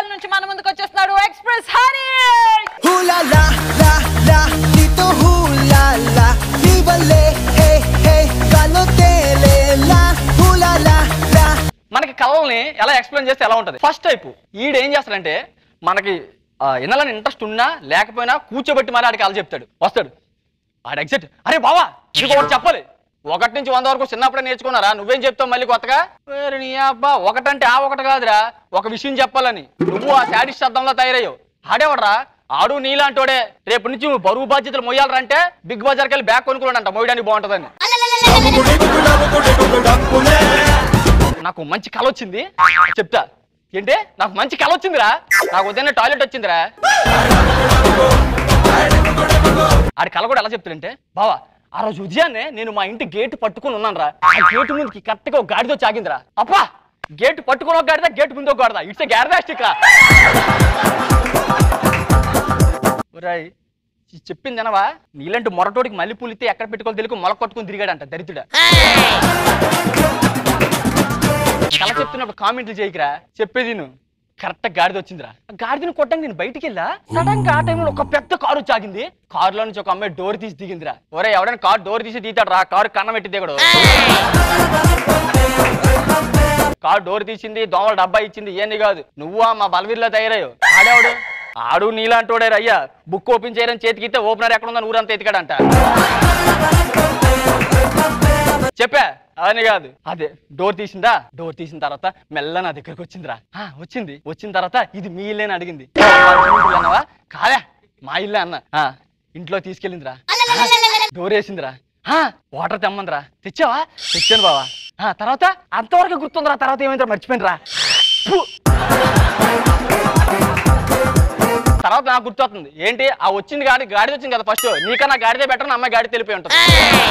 నంద్యాల నుంచి మన ముందుకు వచ్చేస్తున్నాడు ఎక్స్ప్రెస్ హరి హూలా లా లా లా నీతో హూలా లా నీ వల్లే హే హే గాలో తేలేలా హూలా లా లా మనకి కళల్ని ఎలా ఎక్స్ప్లెయిన్ చేస్తే ఎలా ఉంటుంది ఫస్ట్ టైప్ ఈడు ఏం చేస్తాడంటే మనకి ఆ, వినాలని ఇంట్రెస్ట్ ఉన్నా లేకపోయినా కూర్చోబెట్టి మరి ఆడికి కళ చెప్తాడు వస్తాడు ఆడు ఎగ్జైట్ అరే బావా నీకు ఒకటి చెప్పాలి ఒకటి నుంచి వంద వరకు చిన్నప్పుడే నేర్చుకున్నారా నువ్వేం చెప్తావు మళ్ళీ కొత్తగా వేరే నీ అబ్బా ఒకటంటే ఆ ఒకటి కాదురా ఒక విషయం చెప్పాలని నువ్వు ఆ శాడిస్ట్ శబ్దంలో తయారయ్యావు ఆడేవాడరా ఆడు నీలాంటోడే రేపు నుంచి నువ్వు బరువు బాధ్యతలు మొయ్యాలరా అంటే బిగ్ బజార్కి వెళ్ళి బ్యాగ్ కొనుక్కున్నాడంట మోయడానికి బాగుంటుందని నాకు మంచి కళ వచ్చింది చెప్తా ఏంటి నాకు మంచి కళ వచ్చిందిరా నాకు ఉదయం టాయిలెట్ వచ్చిందిరా ఆడి కళ కూడా ఎలా చెప్తాడంటే బావా ఆ రోజు ఉదయాన్నే నేను మా ఇంటి గేటు పట్టుకుని ఉన్నాను రా ఆ గేటు ముందుకి కరెక్ట్గా ఒక గాడితో చాగిందిరా అప్పా గేటు పట్టుకుని ఒక గాడిద గేటు ముందు ఒక గాడిద ఇట్స్ గ్యారదాస్టిక్ రా ఒరేయ్, ఈ చెప్పింది అనవా నీలాంటి మొరటోడికి మళ్ళీ పులితే ఎక్కడ పెట్టుకోవాలి తెలియక మొల కొట్టుకుని తిరిగాడంట దరిద్రుడా కళ చెప్తున్నప్పుడు కామెంట్లు చేయకురా చెప్పేది నువ్వు కరెక్ట్ గాడిద వచ్చిందిరా ఆ గాడిదని కొట్టంగా నేను బయటికి వెళ్ళా సడన్ గా ఆ టైంలో ఒక పెద్ద కారు వచ్చాగింది కారులో నుంచి ఒక అమ్మాయి డోర్ తీసి దిగిందిరా ఒరే ఎవడైనా కారు డోర్ తీసి తీతాడు రా కారు కన్నం పెట్టి దిగడు కారు డోర్ తీసింది దోమల డబ్బా ఇచ్చింది ఇవన్నీ కాదు నువ్వు మా బలవీర్లో తయారయ్యావు ఆడేవాడు ఆడు నీలాంటోడే అయ్యా బుక్ ఓపెన్ చేయడం చేతికితే ఓపెనర్ ఎక్కడ ఉందని ఊరంతా ఎతికాడంట చెప్పా అవన్నీ కాదు అదే డోర్ తీసిందా డోర్ తీసిన తర్వాత మెల్ల నా దగ్గరకు వచ్చిందిరా ఆ, వచ్చింది వచ్చిన తర్వాత ఇది మీ ఇల్లే అని అడిగింది "ఇంట్లో అన్నావా కాదా మా ఇల్లే అన్న "ఆ, ఇంట్లో తీసుకెళ్ళిందిరా డోర్ వేసిందిరా "ఆ, వాటర్ తెమ్మందిరా తెచ్చావా తెచ్చాను బావా "ఆ, తర్వాత అంతవరకు గుర్తుందిరా తర్వాత ఏమైందిరా మర్చిపోయినరా ఫు. తర్వాత నాకు గుర్తొస్తుంది ఏంటి ఆ వచ్చింది గాడి గాడి వచ్చింది కదా ఫస్ట్ నీకన్నా గాడిదే బెటర్ నా అమ్మాయి గాడి తెలిపోయి ఉంటుంది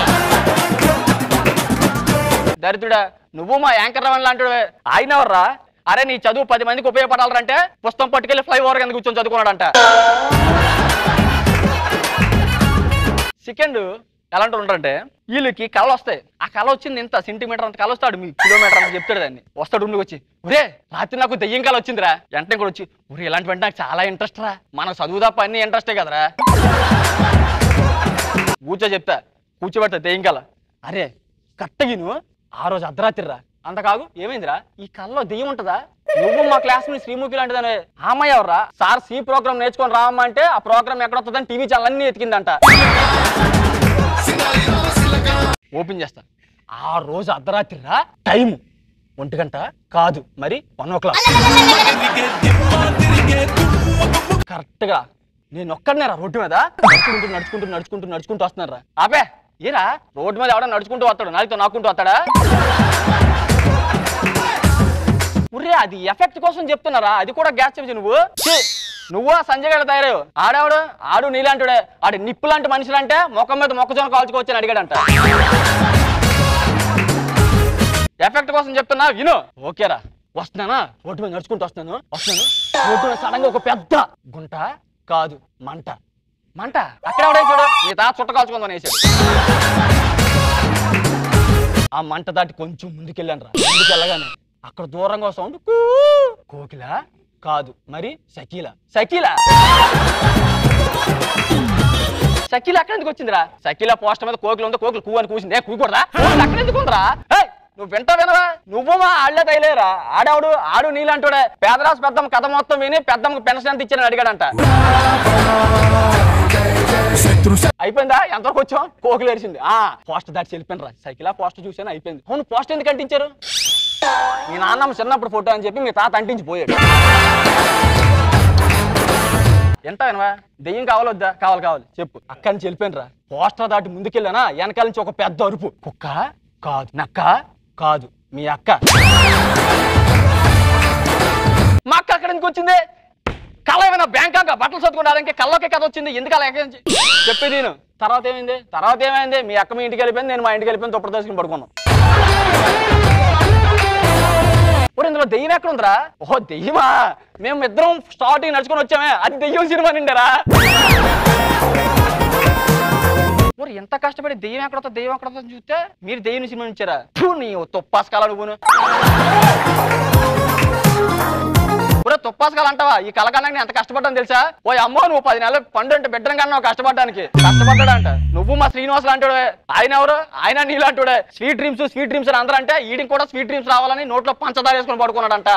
దరిద్రుడా నువ్వు మా యాంకర్ రవన్ లాంటి ఆయన ఎవర్రా అరే నీ చదువు పది మందికి ఉపయోగపడాలంటే పుస్తకం పట్టుకెళ్ళి ఫ్లై ఓవర్ కింద కూర్చొని చదువుకున్నాడంట సెకండ్ ఎలాంటి ఉంటారంటే వీళ్ళకి కళ వస్తాయి ఆ కళ వచ్చింది ఇంత సెంటీమీటర్ అంత కళ వస్తాడు మీ కిలోమీటర్ అంత చెప్తాడు దాన్ని వస్తాడు ఉండి వచ్చి ఒరే రాత్రి నాకు దెయ్యం కళ వచ్చిందిరా వెంటనే కూడా వచ్చి ఒరే ఇలాంటి వెంటనే నాకు చాలా ఇంట్రెస్ట్ రా మనకు చదువు తప్ప అన్ని ఇంట్రెస్టే కదరా కూర్చో చెప్తా కూర్చోబెడతా దెయ్యం కళ అరే కట్టగిను ఆ రోజు అర్ధరాత్రి రా అంత కాదు ఏమైందిరా ఈ కళ్ళలో దెయ్యం ఉంటదా నువ్వు మా క్లాస్ మీ శ్రీముఖి లాంటిదనే అమ్మాయి ఎవర్రా సార్ సి ప్రోగ్రామ్ నేర్చుకొని రామ్మా అంటే ఆ ప్రోగ్రామ్ ఎక్కడ వస్తుందని టీవీ ఛానల్ అన్ని ఎతికిందంట ఓపెన్ చేస్తా ఆ రోజు అర్ధరాత్రి రా టైం ఒంటి గంట కాదు మరి వన్ ఓ క్లాక్ కరెక్ట్ గా నేను ఒక్కడనే రా రోడ్డు మీద నడుచుకుంటూ నడుచుకుంటూ నడుచుకుంటూ నడుచుకుంటూ వస్తున్నారా ఆపే ఏరా రోడ్డు మీద ఎవడ నడుచుకుంటూ వస్తాడు నాలుగుతో నాకుంటూ వస్తాడా ఉర్రే అది ఎఫెక్ట్ కోసం చెప్తున్నారా అది కూడా గ్యాస్ చెప్పి నువ్వు ఛీ, నువ్వు ఆ సంజయ్ గారు తయారయ్యావు ఆడావిడు ఆడు నీలాంటిడే ఆడు నిప్పు లాంటి మనుషులు అంటే ముఖం మీద మొక్కజొన్న కాల్చుకోవచ్చు అని అడిగాడంట ఎఫెక్ట్ కోసం చెప్తున్నా విను ఓకేరా వస్తున్నానా రోడ్డు మీద నడుచుకుంటూ వస్తున్నాను వస్తున్నాను రోడ్డు మీద సడన్ గా ఒక పెద్ద గుంట కాదు మంట మంట అక్కడ ఎవడేసాడు నీ తాత చుట్ట కాల్చుకుందని వేసాడు ఆ మంట దాటి కొంచెం ముందుకెళ్ళాను రా ముందుకెళ్ళగానే అక్కడ దూరంగా సౌండ్ కోకిల కాదు మరి సకీల సకీల సకీల అక్కడ ఎందుకు వచ్చిందిరా సకీల పోస్టర్ మీద కోకిల ఉంది కోకిల కూ అని కూసింది ఏ కూకూడదా కోకిల అక్కడ ఎందుకు ఉందిరా ఏయ్, నువ్వు వింటా వినవా నువ్వు మా ఆళ్ళే తైలేరా ఆడావుడు ఆడు నీళ్ళంటాడే పేదరాశి పెద్దమ్మ కథ మొత్తం విని పెద్దమ్మకి పెన్షన్ ఎంత ఇచ్చానని అడిగాడంట అయిపోయిందా ఎంతవరకు వచ్చాం కోకిలు ఏడిచింది ఆ పోస్ట్ దాటి వెళ్ళిపోయిన రా సైకిల్ ఆ పోస్ట్ చూసాను అయిపోయింది అవును పోస్ట్ ఎందుకు అంటించారు మీ నాన్నమ్మ చిన్నప్పుడు ఫోటో అని చెప్పి మీ తాత అంటించి పోయాడు ఎంత వినవా దెయ్యం కావాలొద్దా కావాలి కావాలి చెప్పు అక్కడి నుంచి వెళ్ళిపోయిన రా పోస్టర్ దాటి ముందుకెళ్ళానా వెనకాల నుంచి ఒక పెద్ద అరుపు కుక్క కాదు నక్క కాదు మీ అక్క మా అక్క అక్కడి నుంచి వచ్చింది కళ ఏమైనా బ్యాంకాక బట్టలు చదువుకున్నారంటే కళ్ళకే కథ వచ్చింది ఎందుకు అలా ఎక్కడి నుంచి చెప్పేది నేను తర్వాత ఏమైంది తర్వాత ఏమైంది మీ అక్క మీ ఇంటికి వెళ్ళిపోయింది నేను మా ఇంటికి వెళ్ళిపోయింది దుప్పటి దోసుకుని పడుకున్నాం ఇప్పుడు ఇందులో దెయ్యం ఎక్కడ ఉందిరా ఓహో దెయ్యమా మేము ఇద్దరం స్టార్టింగ్ నడుచుకొని వచ్చామే అది దెయ్యం సినిమా నిండారా మరి ఎంత కష్టపడి దెయ్యం ఎక్కడ వస్తుంది దెయ్యం ఎక్కడ వస్తుందని చూస్తే మీరు దెయ్యం సినిమా నుంచారా ఫు, నీ తొప్పాస్కాల నువ్వును ఒరే తుప్పాసకాలు అంటావా ఈ కలకన్నాకి నేను ఎంత కష్టపడ్డాను తెలుసా ఓ అమ్మో నువ్వు పది నెలలు పండు అంటే బిడ్డను కన్నా కష్టపడ్డానికి కష్టపడ్డాడంట నువ్వు మా శ్రీనివాస్ లాంటివాడే ఆయన ఎవరు ఆయన నీలాంటివాడే స్వీట్ డ్రీమ్స్ స్వీట్ డ్రీమ్స్ అని అందరూ అంటే ఈడికి కూడా స్వీట్ డ్రీమ్స్ రావాలని నోట్లో పంచదార వేసుకొని పడుకున్నాడంట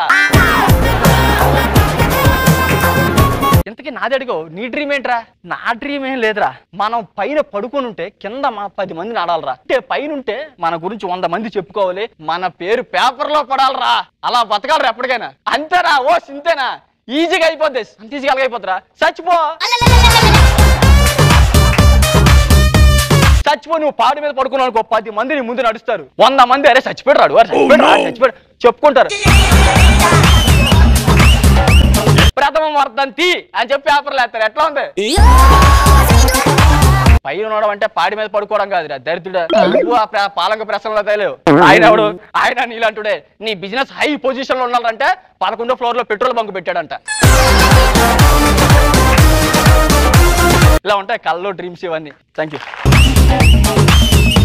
ఇంతకీ నాది అడిగో నీ డ్రీమ్ ఏంట్రా నా డ్రీమ్ ఏం లేదురా మనం పైన పడుకొని ఉంటే కింద మా పది మందిని ఆడాలరా అంటే పైన ఉంటే మన గురించి వంద మంది చెప్పుకోవాలి మన పేరు పేపర్ లో పడాలరా అలా బతకాలరా ఎప్పటికైనా అంతేరా ఓ సింతేనా ఈజీగా అయిపోద్ది అంత ఈజీగా అయిపోతురా చచ్చిపో చచ్చిపో నువ్వు పాడి మీద పడుకున్నావు అనుకో పది మంది నీ ముందు నడుస్తారు వంద మంది అరే చచ్చిపోయాడు వాడు చచ్చిపోయాడు రా, చచ్చిపోయాడు చెప్పుకుంటారు ప్రథమ వర్ధంతి అని చెప్పి పేపర్లు వేస్తారు ఎట్లా ఉంది పైన ఉండడం అంటే పాడి మీద పడుకోవడం కాదురా దరిద్రుడా నువ్వు ఆ ప్ర- పాలక ప్రశ్నలో తేలేవు ఆయన ఎవడు ఆయన నీలాంటుడే నీ బిజినెస్ హై పొజిషన్ లో ఉన్నాడంటే పదకొండో ఫ్లోర్ లో పెట్రోల్ బంక్ పెట్టాడంట ఇలా ఉంటాయి కల్లో డ్రీమ్స్ ఇవన్నీ థ్యాంక్ యూ